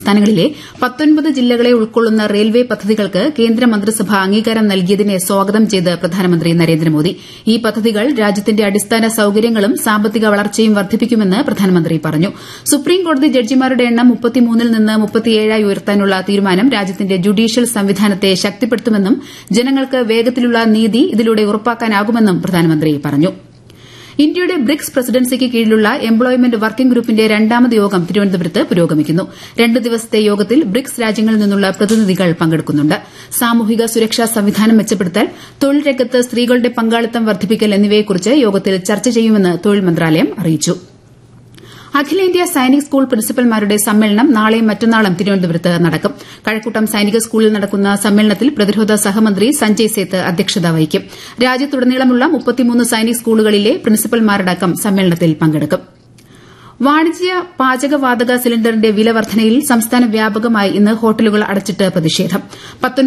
സംസ്ഥാനങ്ങളിലെ പത്തൊൻപത് ജില്ലകളെ ഉൾക്കൊള്ളുന്ന റെയിൽവേ പദ്ധതികൾക്ക് കേന്ദ്ര മന്ത്രിസഭ അംഗീകാരം നൽകിയതിനെ സ്വാഗതം ചെയ്ത് പ്രധാനമന്ത്രി നരേന്ദ്രമോദി ഈ പദ്ധതികൾ രാജ്യത്തിന്റെ അടിസ്ഥാന സൌകര്യങ്ങളും സാമ്പത്തിക വളർച്ചയും വർദ്ധിപ്പിക്കുമെന്ന് പ്രധാനമന്ത്രി പറഞ്ഞു സുപ്രീംകോടതി ജഡ്ജിമാരുടെ എണ്ണം ൽ നിന്ന് മുപ്പത്തിയേഴായി ഉയർത്താനുള്ള തീരുമാനം രാജ്യത്തിന്റെ ജുഡീഷ്യൽ സംവിധാനത്തെ ശക്തിപ്പെടുത്തുമെന്നും ജനങ്ങൾക്ക് വേഗത്തിലുള്ള നീതി ഇതിലൂടെ ഉറപ്പാക്കാനാകുമെന്നും പ്രധാനമന്ത്രി പറഞ്ഞു ഇന്ത്യയുടെ ബ്രിക്സ് പ്രസിഡൻസിക്ക് കീഴിലുള്ള എംപ്ലോയ്മെന്റ് വർക്കിംഗ് ഗ്രൂപ്പിന്റെ രണ്ടാമത് യോഗം തിരുവനന്തപുരത്ത് പുരോഗമിക്കുന്നു രണ്ട് ദിവസത്തെ യോഗത്തിൽ ബ്രിക്സ് രാജ്യങ്ങളിൽ നിന്നുള്ള പ്രതിനിധികൾ പങ്കെടുക്കുന്നുണ്ട് സാമൂഹിക സുരക്ഷാ സംവിധാനം മെച്ചപ്പെടുത്തൽ തൊഴിൽ രംഗത്ത് സ്ത്രീകളുടെ പങ്കാളിത്തം വർദ്ധിപ്പിക്കൽ എന്നിവയെക്കുറിച്ച് യോഗത്തിൽ ചർച്ച ചെയ്യുമെന്ന് തൊഴിൽ മന്ത്രാലയം അറിയിച്ചു അഖിലേന്ത്യാ സൈനിക് സ്കൂൾ പ്രിൻസിപ്പൽമാരുടെ സമ്മേളനം നാളെയും മറ്റന്നാളും തിരുവനന്തപുരത്ത് നടക്കും കഴക്കൂട്ടം സൈനിക സ്കൂളിൽ നടക്കുന്ന സമ്മേളനത്തിൽ പ്രതിരോധ സഹമന്ത്രി സഞ്ജയ് സേത്ത് അധ്യക്ഷത വഹിക്കും രാജ്യത്തുടനീളമുള്ള സൈനിക് സ്കൂളുകളിലെ പ്രിൻസിപ്പൽമാരടക്കം സമ്മേളനത്തിൽ പങ്കെടുക്കും വാണിജ്യ പാചകവാതക സിലിണ്ടറിന്റെ വില വർദ്ധനയിൽ സംസ്ഥാന വ്യാപകമായി ഇന്ന് ഹോട്ടലുകൾ അടച്ചിട്ട് പ്രതിഷേധം